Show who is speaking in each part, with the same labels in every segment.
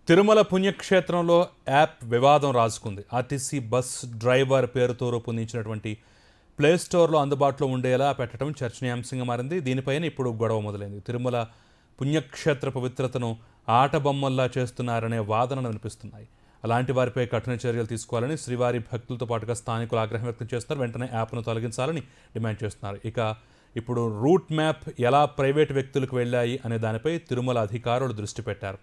Speaker 1: తిరుమల పుణ్యక్షేత్రంలో యాప్ వివాదం రాజుకుంది RTC bus driver పేరుతో రూపొందించినటువంటి ప్లే స్టోర్లో అందుబాటులో ఉండేలా పెట్టడం చర్చనీయాంశంగా మారింది దీనిపైన ఇప్పుడు గొడవ మొదలైంది తిరుమల పుణ్యక్షేత్ర పవిత్రతను ఆటబొమ్మల్లా చేస్తున్నారనే వాదనలు వినిపిస్తున్నాయి అలాంటి వారిపై కఠిన చర్యలు తీసుకోవాలని శ్రీవారి భక్తులతో పాటుగా స్థానికులు ఆగ్రహం వ్యక్తం చేస్తున్నారు వెంటనే యాప్ను తొలగించాలని డిమాండ్ చేస్తున్నారు ఇక ఇప్పుడు రూట్ మ్యాప్ ఎలా ప్రైవేట్ వ్యక్తులకు వెళ్ళాయి అనే దానిపై తిరుమల అధికారులు దృష్టి పెట్టారు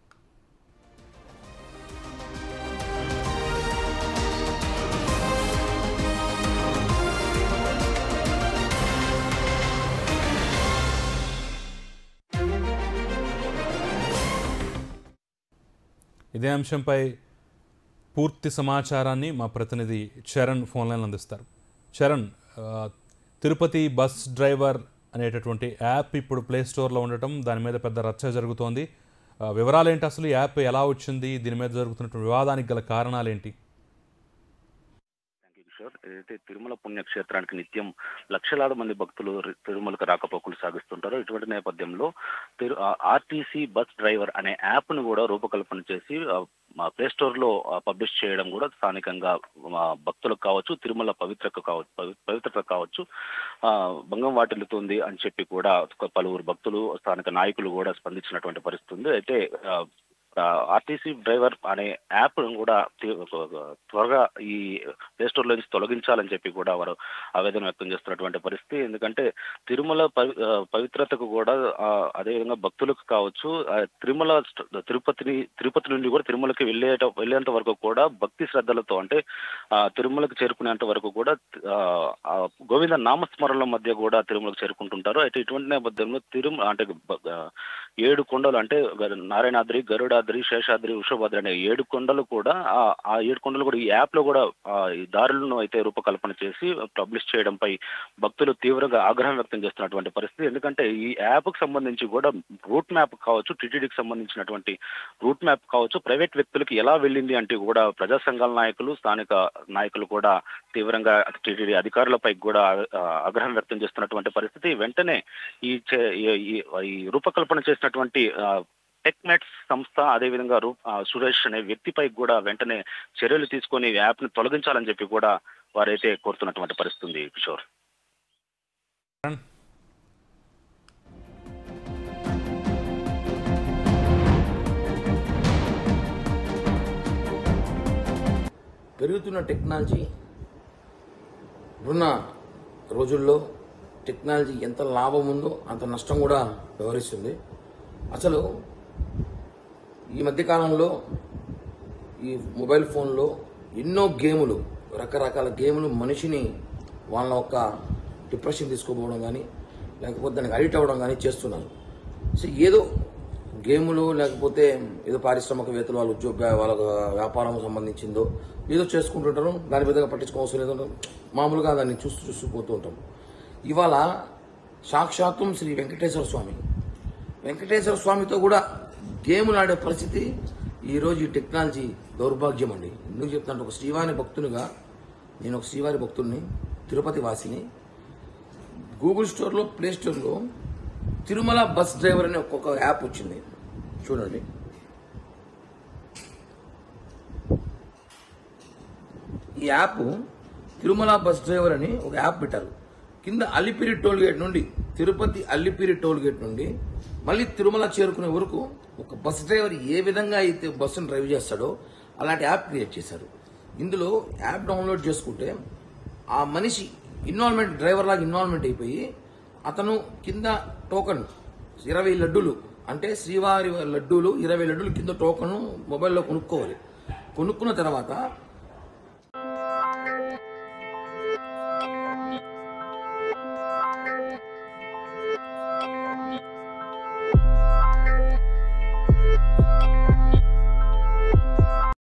Speaker 1: ఇదే అంశంపై పూర్తి సమాచారాన్ని మా ప్రతినిధి చరణ్ ఫోన్ లైన్ అందిస్తారు చరణ్ ఆ, తిరుపతి బస్ డ్రైవర్ అనేటటువంటి యాప్ ఇప్పుడు ప్లే స్టోర్లో ఉండటం దాని మీద పెద్ద రచ్చ జరుగుతోంది ఆ, వివరాలు ఏంటి అసలు ఈ యాప్ ఎలా వచ్చింది దీని మీద జరుగుతున్నటువంటి వివాదానికి గల కారణాలు ఏంటి
Speaker 2: థ్యాంక్ యూ కిషోర్ ఏదైతే తిరుమల పుణ్యక్షేత్రానికి నిత్యం లక్షలాది మంది భక్తులు రి- తిరుమలకు రాకపోకలు సాగిస్తుంటారో ఇటువంటి నేపథ్యంలో తిరు ఆర్టీసీ బస్ డ్రైవర్ అనే యాప్ ను కూడా రూపకల్పన చేసి ఆ, మా ప్లే స్టోర్ లో ఆ, పబ్లిష్ చేయడం కూడా స్థానికంగా మా భక్తులకు కావచ్చు తిరుమల పవిత్రకు కావచ్చు పవి- పవిత్రత కావచ్చు ఆ, భంగం వాటిల్లుతుంది అని చెప్పి కూడా ఒక పలువురు భక్తులు స్థానిక నాయకులు కూడా స్పందించినటువంటి పరిస్థితి ఉంది అయితే ఆ, ఆర్టీసీ డ్రైవర్ అనే యాప్ కూడా తి- త్వరగా ఈ ప్లే స్టోర్ నుంచి తొలగించాలని చెప్పి కూడా వారు ఆవేదన వ్యక్తం చేస్తున్నటువంటి పరిస్థితి ఎందుకంటే తిరుమల పవి- ఆ, పవిత్రతకు కూడా ఆ, అదేవిధంగా భక్తులకు కావచ్చు ఆ, తిరుమల స్ట్- తిరుపతిని తిరుపతి నుండి కూడా తిరుమలకి వెళ్ళేట వెళ్ళేంత వరకు కూడా భక్తి శ్రద్ధలతో అంటే ఆ, తిరుమలకు చేరుకునేంత వరకు కూడా ఆ, ఆ, గోవింద నామస్మరణల మధ్య కూడా తిరుమలకు చేరుకుంటుంటారు అయితే ఇటువంటి నేపథ్యంలో తిరుమల అంటే బ- ఆ, ఏడు కొండలు అంటే గ- నారాయణాద్రి గరుడాద్రి శేషాద్రి వృషభాద్రి అనే ఏడు కొండలు కూడా ఆ- ఆ ఏడు కొండలు కూడా ఈ యాప్ లో కూడా ఆ, ఈ దారులను అయితే రూపకల్పన చేసి పబ్లిష్ చేయడంపై భక్తులు తీవ్రంగా ఆగ్రహం వ్యక్తం చేస్తున్నటువంటి పరిస్థితి ఎందుకంటే ఈ యాప్ కు సంబంధించి కూడా రూట్ మ్యాప్ కావచ్చు టీటీడీకి సంబంధించినటువంటి రూట్ మ్యాప్ కావచ్చు ప్రైవేట్ వ్యక్తులకి ఎలా వెళ్ళింది అంటే కూడా ప్రజా సంఘాల నాయకులు స్థానిక నాయకులు కూడా తీవ్రంగా టీటీడీ అధికారులపై కూడా ఆ, ఆగ్రహం వ్యక్తం చేస్తున్నటువంటి పరిస్థితి వెంటనే ఈ చే- ఈ- ఈ- ఈ రూపకల్పన చేసినటువంటి ఆ, టెక్మెట్స్ సంస్థ అదేవిధంగా రూ ఆ, సురేష్ అనే వ్యక్తిపై కూడా వెంటనే చర్యలు తీసుకొని ఈ యాప్ ను తొలగించాలని చెప్పి కూడా వారైతే కోరుతున్నటువంటి పరిస్థితి ఉంది కిషోర్
Speaker 3: పెరుగుతున్న టెక్నాలజీ ఉన్న రోజుల్లో టెక్నాలజీ ఎంత లాభం ఉందో అంత నష్టం కూడా వ్యవహరిస్తుంది అసలు ఈ మధ్యకాలంలో ఈ మొబైల్ ఫోన్లో ఎన్నో గేములు రకరకాల గేములు మనిషిని వాళ్ళ యొక్క డిప్రెషన్ తీసుకోపోవడం కానీ లేకపోతే దానికి అడిక్ట్ అవ్వడం కానీ చేస్తున్నారు సో ఏదో గేములు లేకపోతే ఏదో పారిశ్రామికవేత్తలు వాళ్ళ ఉద్యోగ వాళ్ళ వ్యాపారం సంబంధించిందో ఏదో చేసుకుంటుంటారు దాని విధంగా పట్టించుకోవాల్సిన లేదో మామూలుగా దాన్ని చూస్తూ చూస్తూ పోతూ ఉంటాం ఇవాళ సాక్షాత్తం శ్రీ వెంకటేశ్వర స్వామి వెంకటేశ్వర స్వామితో కూడా గేములు ఆడే పరిస్థితి ఈరోజు ఈ టెక్నాలజీ దౌర్భాగ్యం అండి ఎందుకు చెప్తానంటే ఒక శ్రీవారి భక్తునిగా నేను ఒక శ్రీవారి భక్తుడిని తిరుపతి వాసిని గూగుల్ స్టోర్లో ప్లే స్టోర్లో తిరుమల బస్ డ్రైవర్ అనే ఒక్కొక్క యాప్ వచ్చింది చూడండి ఈ యాప్ తిరుమల బస్ డ్రైవర్ అని ఒక యాప్ పెట్టారు కింద అల్లిపిరి టోల్ గేట్ నుండి తిరుపతి అల్లిపిరి టోల్ గేట్ నుండి మళ్ళీ తిరుమల చేరుకునే వరకు ఒక బస్ డ్రైవర్ ఏ విధంగా అయితే బస్సును డ్రైవ్ చేస్తాడో అలాంటి యాప్ క్రియేట్ చేశారు ఇందులో యాప్ డౌన్లోడ్ చేసుకుంటే ఆ మనిషి ఇన్వాల్వ్మెంట్ డ్రైవర్ లాగా ఇన్వాల్వ్మెంట్ అయిపోయి అతను కింద టోకన్ ఇరవై లడ్డూలు అంటే శ్రీవారి లడ్డూలు ఇరవై లడ్డూలు కింద టోకన్ మొబైల్లో కొనుక్కోవాలి కొనుక్కున్న తర్వాత